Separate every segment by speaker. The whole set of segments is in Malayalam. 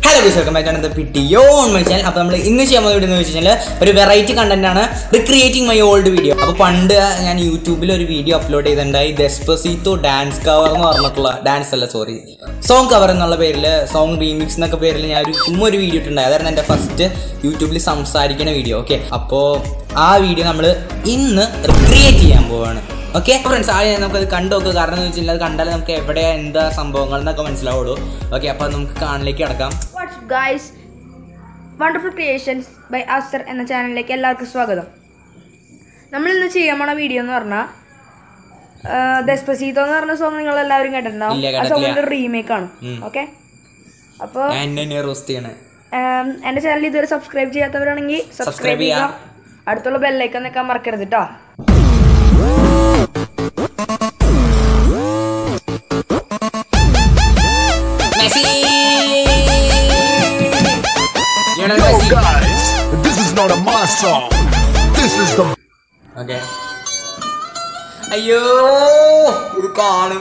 Speaker 1: Hello guys welcome back to പിടിയോ ഓൺ മൈ ചാനൽ അപ്പോൾ നമ്മൾ ഇന്ന് ചെയ്യാൻ പോകുന്ന വീഡിയോ എന്ന് വെച്ച് കഴിഞ്ഞാൽ ഒരു വെറൈറ്റി കണ്ടന്റ് ആണ് റിക്രിയേറ്റിംഗ് മൈ ഓൾഡ് വീഡിയോ അപ്പോൾ പണ്ട് ഞാൻ യൂട്യൂബിൽ ഒരു വീഡിയോ അപ്ലോഡ് ചെയ്തിട്ടുണ്ടായി ഡെസ്പസീത്തോ ഡാൻസ് കവർ എന്ന് പറഞ്ഞിട്ടുള്ള ഡാൻസ് അല്ല സോറി സോങ് കവർ എന്നുള്ള പേരിൽ സോങ് റീമിക്സ് എന്നൊക്കെ പേരിൽ ഞാൻ ഒരു ചുമ്മാ ഒരു വീഡിയോ ഇട്ടുണ്ടായി അതായിരുന്നു എൻ്റെ ഫസ്റ്റ് യൂട്യൂബിൽ സംസാരിക്കുന്ന വീഡിയോ ഓക്കെ അപ്പോൾ ആ വീഡിയോ നമ്മൾ ഇന്ന് റിക്രിയേറ്റ് ചെയ്യാൻ പോവാണ് ഓക്കെ ഫ്രണ്ട്സ് ആദ്യം നമുക്കത് കണ്ടു നോക്കുക കാരണം എന്ന് വെച്ചാൽ അത് കണ്ടാൽ നമുക്ക് എവിടെയാ എന്താ സംഭവങ്ങൾ എന്നൊക്കെ മനസ്സിലാവുള്ളൂ ഓക്കെ അപ്പോൾ നമുക്ക് കാണിലേക്ക് കിടക്കാം
Speaker 2: what's guys wonderful creations by Azar എന്ന ചാനലിലേക്ക് എല്ലാവർക്കും സ്വാഗതം നമ്മൾ ഇന്ന് ചെയ്യാൻ പോണ വീഡിയോ എന്ന് പറഞ്ഞാൽ ദസ്പസീതോ എന്ന് പറഞ്ഞ സോങ് നിങ്ങൾ എല്ലാവരും കേട്ടിട്ടുണ്ടാവും
Speaker 1: ഇല്ല,
Speaker 2: ആ
Speaker 1: കേട്ടിട്ടില്ല.
Speaker 2: സോങ്ങിന്റെ റീമേക്ക് ആണ്
Speaker 1: ഉം.
Speaker 2: ഓക്കെ അപ്പോൾ
Speaker 1: ഞാൻ എന്നെ തന്നെ റോസ്റ്റ് ചെയ്യണേ
Speaker 2: എൻ്റെ ചാനൽ ഇതുവരെ സബ്സ്ക്രൈബ് ചെയ്യാത്തവരാണെങ്കിൽ
Speaker 1: Subscribe
Speaker 2: സബ്സ്ക്രൈബ്
Speaker 1: ചെയ്യാ.
Speaker 2: ചെയ്യുക അടുത്തുള്ള ബെല്ലൈക്കൺ നിൽക്കാൻ മറക്കരുത് കേട്ടോ
Speaker 1: Messi
Speaker 3: Yo, guys, this is not a my song. This is the
Speaker 1: okay അയ്യോ ഇത് കാണും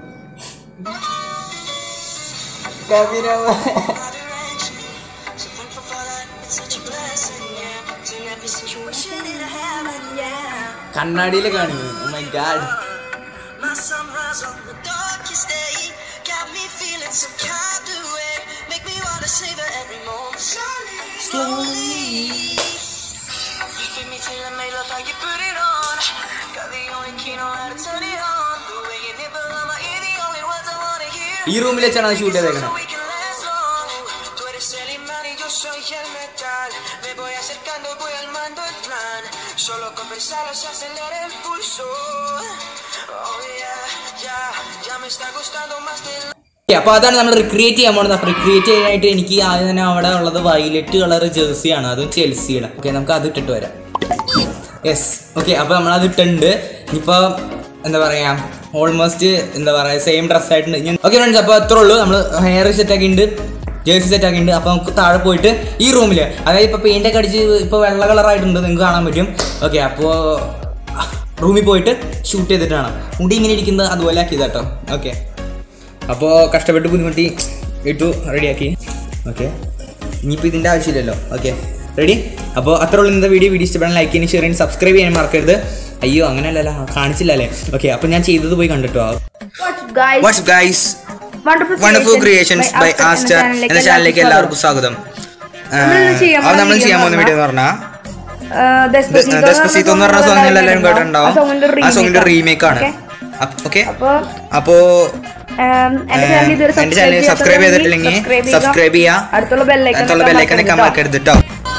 Speaker 1: കണ്ണാടിയിൽ കാണുന്നു my god
Speaker 4: My sunrise on the darkest day got me feeling some kind of way. Make me wanna savor every moment. Slowly, slowly. You feed me till I made love how you put it on. Got the only key know how to turn it on. The way you nibble on my ear, the only words I wanna hear.
Speaker 1: ഈ റൂമിൽ വെച്ചാണ് ഷൂട്ട് ചെയ്തേക്കണേ
Speaker 4: So we can last long. Tú eres el imán y yo soy el metal. Me voy acercando, voy armando el plan. Solo con pensarlo se acelera el pulso. Oh yeah, yeah, ya me está gustando más de lo
Speaker 1: അപ്പൊ അതാണ് നമ്മൾ റിക്രിയേറ്റ് ചെയ്യാൻ പോകുന്നത് അപ്പൊ റിക്രിയേറ്റ് ചെയ്യാനായിട്ട് എനിക്ക് ആദ്യം തന്നെ അവിടെ ഉള്ളത് വയലറ്റ് കളർ ജേഴ്സിയാണ് അതും ചെൽസിയുടെ ഓക്കെ നമുക്ക് അത് ഇട്ടിട്ട് വരാം യെസ് ഓക്കെ അപ്പോൾ നമ്മൾ അത് ഇട്ടുണ്ട് ഇനിയിപ്പോൾ എന്താ പറയാ ഓൾമോസ്റ്റ് എന്താ പറയുക സെയിം ഡ്രസ് ആയിട്ടുണ്ട് ഞാൻ ഓക്കെ ഫ്രണ്ട്സ് അപ്പോൾ അത്രേ ഉള്ളൂ നമ്മൾ ഹെയർ സെറ്റ് ആക്കിയിട്ടുണ്ട് ജേഴ്സി സെറ്റ് ആക്കിയിട്ടുണ്ട് അപ്പോൾ നമുക്ക് താഴെ പോയിട്ട് ഈ റൂമിൽ അതായത് ഇപ്പോൾ പെയിൻ്റൊക്കെ അടിച്ച് ഇപ്പോൾ വെള്ള കളറായിട്ടുണ്ട് നിങ്ങൾക്ക് കാണാൻ പറ്റും ഓക്കെ അപ്പോൾ റൂമിൽ പോയിട്ട് ഷൂട്ട് ചെയ്തിട്ടാണ് മുടി ഇങ്ങനെ ഇരിക്കുന്നത് അതുപോലെ ആക്കിയത് കേട്ടോ ഓക്കെ അപ്പോൾ കഷ്ടപ്പെട്ട് ബുദ്ധിമുട്ടി ഇട്ടു റെഡിയാക്കി ഓക്കെ ഇനിയിപ്പോൾ ഇതിൻ്റെ ആവശ്യമില്ലല്ലോ ഓക്കെ റെഡി അപ്പോൾ അത്ര ഉള്ള ഇന്നത്തെ വീഡിയോ വീഡിയോ ഇഷ്ടപ്പെടാൻ ലൈക്ക് ചെയ്യാൻ ഷെയർ ചെയ്യാൻ സബ്സ്ക്രൈബ് ചെയ്യാൻ മറക്കരുത് അയ്യോ അങ്ങനെയല്ലല്ലോ കാണിച്ചില്ല അല്ലേ ഓക്കെ അപ്പോൾ ഞാൻ ചെയ്തത് പോയി കണ്ടിട്ടോ
Speaker 2: what's guys
Speaker 1: what's guys
Speaker 2: wonderful
Speaker 1: wonderful creations by Aster എന്ന ചാനലിലേക്ക് എല്ലാവർക്കും സ്വാഗതം
Speaker 2: നമ്മളിന്ന് ചെയ്യാൻ
Speaker 1: അത്
Speaker 2: പോകുന്ന
Speaker 1: നമ്മൾ
Speaker 2: video
Speaker 1: ചെയ്യാൻ പോകുന്ന
Speaker 2: എന്ന്
Speaker 1: വീഡിയോ എന്ന് പറഞ്ഞാൽ
Speaker 2: ദസ്പസീതോ
Speaker 1: ദസ്പസീത്തോ എന്ന് പറഞ്ഞ സോങ് എല്ലാവരും കേട്ടിട്ടുണ്ടാവും ആ സോങ്ങിന്റെ റീമേക്ക് ആണ് ഓക്കെ
Speaker 2: അപ്പോൾ
Speaker 1: അപ്പോൾ
Speaker 2: എന്റെ ചാനൽ ഇതുവരെ
Speaker 1: എന്റെ ചാനൽ സബ്സ്ക്രൈബ് ചെയ്തിട്ടില്ലെങ്കിൽ സബ്സ്ക്രൈബ് ചെയ്യാ
Speaker 2: അടുത്തുള്ള ബെല്ലൈക്കൺ
Speaker 1: അടുത്തുള്ള ബെല്ലൈക്കൺ നിൽക്കാൻ മറക്കരുത് കേട്ടോ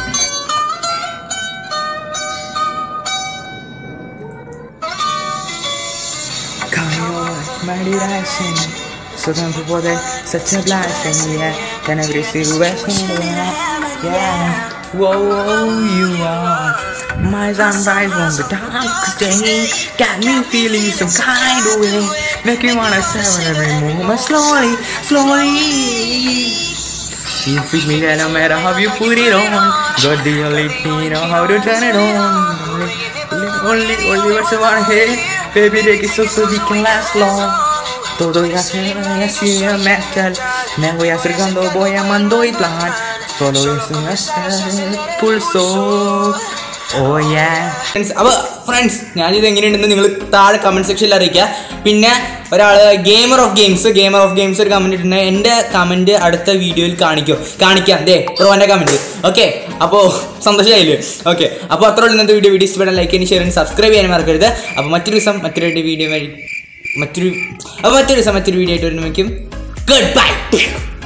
Speaker 1: So thankful for that, such a blessing, yeah. Can every situation, yeah, yeah. Whoa, whoa, you are my sunrise on the darkest day. Got me feeling some kind of way. Make me wanna savor every moment slowly, slowly. You feed me that no matter how you put it on. Got the only key know how to turn it on. Only, only, only what you wanna hear. Baby, take it so so we can last long. Todo ya se ve así a metal. Me voy acercando, voy amando y plan. Solo es un hacer pulso. Oh yeah. Friends അപ്പോൾ ഫ്രണ്ട്സ് ഞാനിത് എങ്ങനെയുണ്ടെന്ന് നിങ്ങൾ താഴെ കമൻറ്റ് സെക്ഷനിൽ അറിയിക്കുക പിന്നെ ഒരാൾ gamer of games gamer of games ഒരു കമൻറ്റ് ഇട്ടുണ്ട് എൻ്റെ കമൻറ്റ് അടുത്ത വീഡിയോയിൽ കാണിക്കോ കാണിക്കാം ദേ ബ്രോൻ്റെ കമൻറ്റ് ഓക്കെ അപ്പോൾ സന്തോഷമായില്ലേ ഓക്കെ അപ്പോൾ അത്ര ഉള്ള ഇന്നത്തെ വീഡിയോ വീഡിയോ ഇഷ്ടപ്പെടാൻ ലൈക്ക് ചെയ്യാൻ ഷെയർ ചെയ്യാൻ സബ്സ്ക്രൈബ് ചെയ്യാൻ മറക്കരുത് അപ്പോൾ മറ്റൊരു ദിവസം മറ്റൊരു വീഡിയോ വഴി മറ്റൊരു അപ്പോൾ മറ്റൊരു ദിവസം മറ്റൊരു വീഡിയോ ആയിട്ട് വരുമ്പോഴേക്കും ഗുഡ് ബൈ